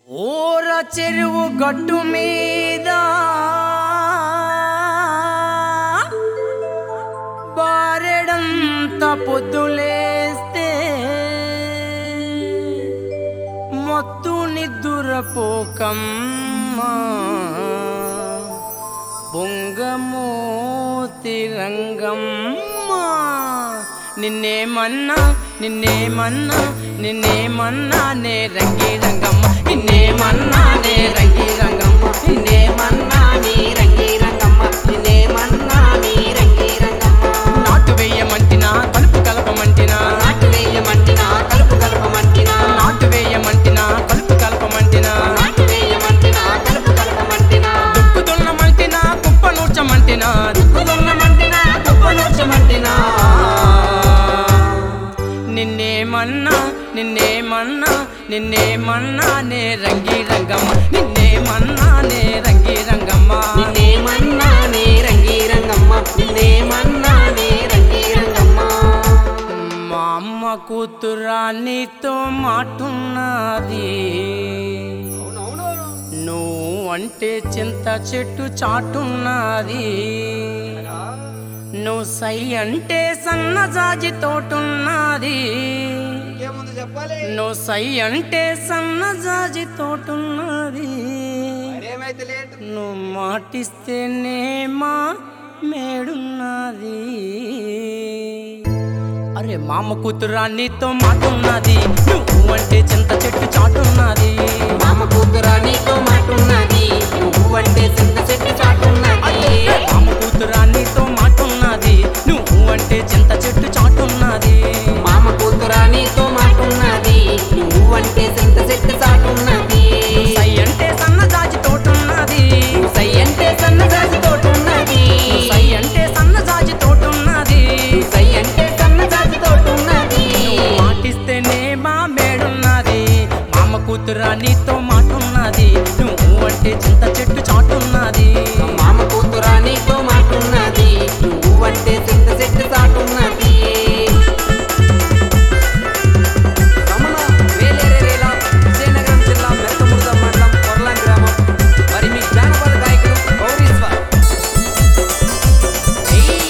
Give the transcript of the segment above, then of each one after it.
ఊర చెరువు గట్టు మీద బారెడంత పొద్దులేస్తే మొత్తు నిద్దురపోకమ్మా బొంగమోతి రంగమ్మా నిన్నేమన్నా నిన్నేమన్నా నిన్నేమన్నా నే రంగి రంగమ్మ నిన్నేమన్నా నే రంగి రంగమ్మ నిన్నేమన్నా నీ రంగి రంగమ్మ నిన్నేమన్నా నీ రంగి రంగమ్మ నాటు వేయమంటినా కలుపు కలపమంటినా నాటు వేయమంటినా కలుపు కలపమంటినా నాటు వేయమంటినా కలుపు కలపమంటినా నాటు వేయమంటినా కలుపు కలపమంటినా దుక్కు దున్నమంటినా కుప్ప నూర్చమంటినా కుదున్నమంటినా కుప్ప నూర్చమంటినా నిన్నేమన్నా నిన్నేమన్నా నిన్నేమన్నా నే రంగి రంగమ్మ నిన్నేమన్నా నే రంగి రంగమ్మ నిన్నేమన్నా నీ రంగి రంగమ్మ నిన్నేమన్నా నీ రంగి రంగమ్మ మా అమ్మ కూతురా నీతో మాటున్నది నువ్వు అంటే చింత చెట్టు చాటున్నది నువ్వు సై అంటే సన్నజాజి తోటున్నది ఇంకేముంది చెప్పాలి నువ్వు సై అంటే సన్నజాజి తోటున్నది ఏమైతే లేట్ నువ్వు మాటిస్తేనే మా మేడున్నది అరే మామ కూతురా నీతో మాటున్నది నువ్వు అంటే చింత చెట్టు చాటున్నది మామ కూతురా నీతో మాటున్నది నువ్వు అంటే చింత చెట్టు చాటున్నది మామ కూతురా నీతో మాటున్నది నువ్వు అంటే చింత చెట్టు చాటున్నది మామ కూతురా నీతో మాటున్నది నువ్వు అంటే చింత చెట్టు చాటున్నది సై అంటే సన్నజాజి తోటున్నది సై అంటే సన్నజాజి తోటున్నది సై అంటే సన్నజాజి తోటున్నది సై అంటే సన్నజాజి తోటున్నది మాటిస్తేనే మా మేడున్నది మామ కూతురా నీతో మాటున్నది నువ్వు అంటే చింత చెట్టు చాటున్నది మామ కూతురా నీతో మాటున్నది నువ్వు అంటే చింత చెట్టు చాటున్నది రమణ వేలేరేరేల విజయనగరం జిల్లా మెరకముడిద మండలం కొర్లాం గ్రామం మరి మీ జానపద గాయకుడు గౌరీశ్వర్ ఏయ్!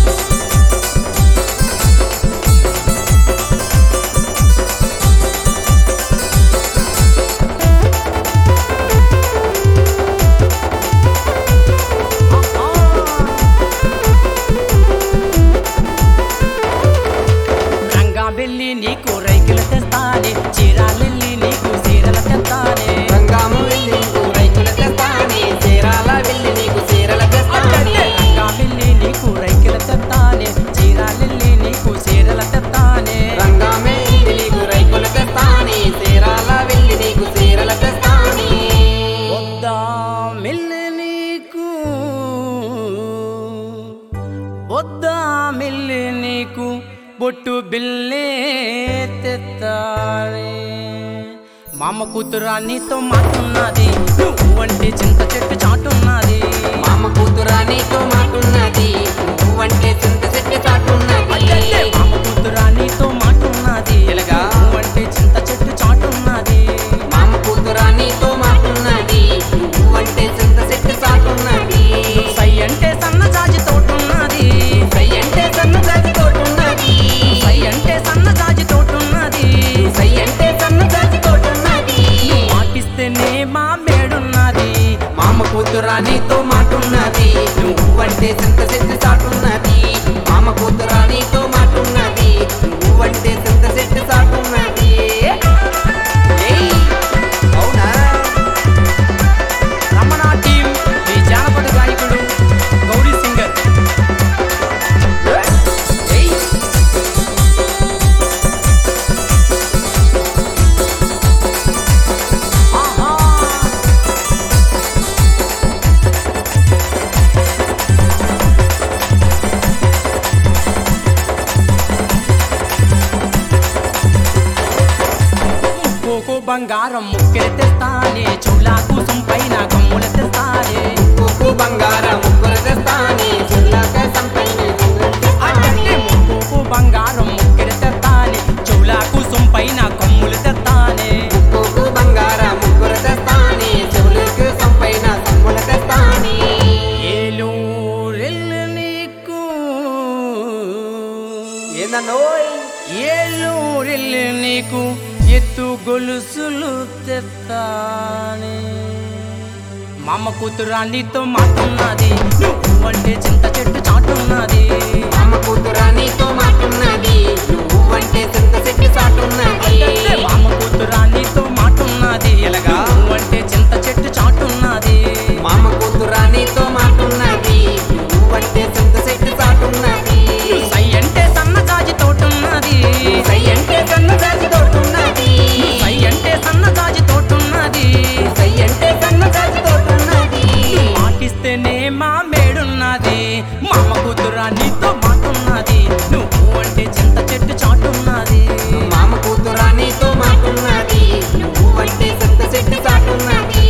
రంగా వెళ్ళి నీకు రైకులు తెస్తానే చీరాలెల్లి నీకు చీరలు తెస్తానే రంగాము వెళ్ళి నీకు రైతుల తెస్తానే చీరాల వెళ్ళి నీకు చీరల తెస్తానే రంగా వెళ్ళి నీకు రైకులు తెస్తానే చీరాలెల్లి నీకు చీరలు తెస్తానే రంగామే వెళ్ళి నీకు రైతుల తెస్తానే చీరాల వెళ్ళి నీకు చీరల తెస్తానే వద్దా మిల్లి నీకు వద్దా మిల్లి నీకు బొట్టు బిల్లే తెత్తానే మామ కూతురా నీతో మాటున్నది నువ్వు అంటే చింత చెట్టు చాటున్నది మామ కూతురా నీతో మాటున్నది నువ్వంటే చింత చెట్టు చాటున్నది అయ్యయ్యే, మామ కూతురా నీతో మాటున్నది ఎలాగా? నువ్వు అంటే చింత చెట్టు చాటున్నది మామ కూతురా నీతో మాటున్నది నువ్వంటే చింత చెట్టు చాటున్నది సై అంటే సన్నజాజి తోటున్నది సై అంటే సన్నజాజి తోటున్నది సై అంటే సన్నజాజి తోటున్నది సై అంటే సన్నజాజి తోటున్నది మాటిస్తేనే మా మేడున్నది మామ కూతురా నీతో మాటున్నది నువ్వంటే చింత చెట్టు చాటున్నది మామ కూతురా నీతో మాటున్నది నువ్వంటే చింత చెట్టు చాటున్నది ఏయ్, అవునా రమణ టీం ఈ జానపద గాయకుడు గౌరీ సింగర్ ఏయ్, ఆహా కోకో బంగారం ముక్కెలు తెస్తానే చూలాకు పైన కమ్ములు తెస్తానే ఉప్పు బంగారం ముగ్గురు తెస్తానే చిల్లక సంపైన అడ్డంటే ముక్కు బంగారం ముక్కెలు తెస్తానే చూలాకు పైన కమ్ములు తెస్తానే ఉప్పు బంగారం ముగ్గురు తెస్తానే ఏలూరెళ్ళి నీకు ఎత్తు గొలుసులు తెస్తానే మామ కూతురా నీతో మాటున్నది నువ్వంటే చింత చెట్టు చాటున్నది అమ్మ కూతురా నీతో మాటున్నది నువ్వంటే చింత చెట్టు చాటున్నది మామ కూతురా నీతో మాటున్నది ఎలాగా నువ్వంటే చింత చెట్టు చాటున్నది మామ కూతురా నీతో మాటున్నది నువ్వంటే చింత చెట్టు చాటున్నది సై అంటే సన్నజాజి తోటున్నది సై అంటే సన్నజాజి తోటున్నది సై అంటే సన్నజాజి తోటున్నది సై అంటే సన్నజాజి తోటున్నది మాటిస్తేనే మా మేడున్నది మామ కూతురా నీతో మాటున్నది నువ్వు అంటే చింత చెట్టు చాటున్నది మామ కూతురా నీతో మాటున్నది నువ్వంటే చింత చెట్టు చాటున్నది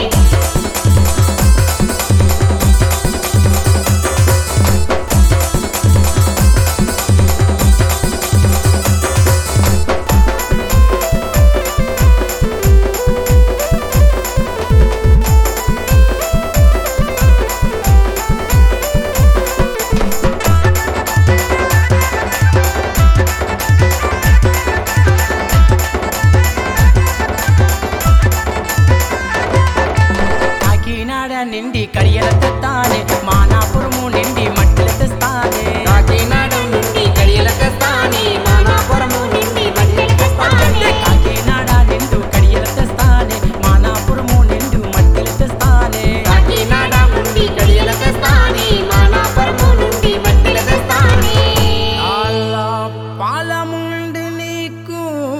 కాకినాడ నిండి కడియల తెస్తానే మానాపురము నిండి మట్టెలు తెస్తానే కాకినాడ నుండి కడియల తెస్తాని మానాపురము నుండి మల్లెల తెస్తాని కాకినాడ నిండు కడియల తెస్తానే మానాపురము నిండు మట్టెలు తెస్తానే కాకినాడ నుండి కడియల తెస్తాని మానాపురము నుండి మల్లెల తెస్తాని అలా పాలముండి నీకు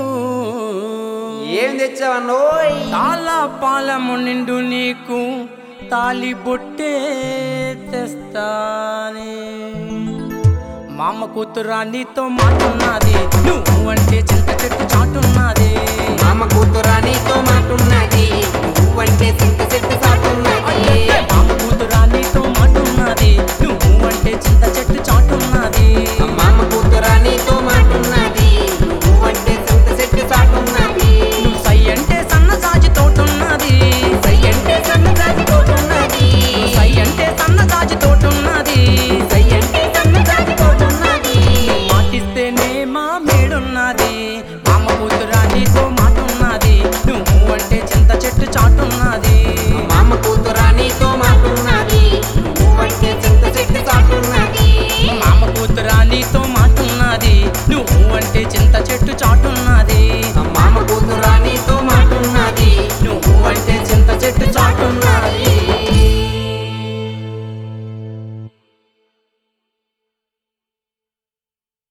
ఏం తెచ్చావన్నోయ్ తాళ పాలము నిండు నీకు తాలి బొట్టే తెస్తానే మామ కూతురా నీతో మాటున్నది నువ్వు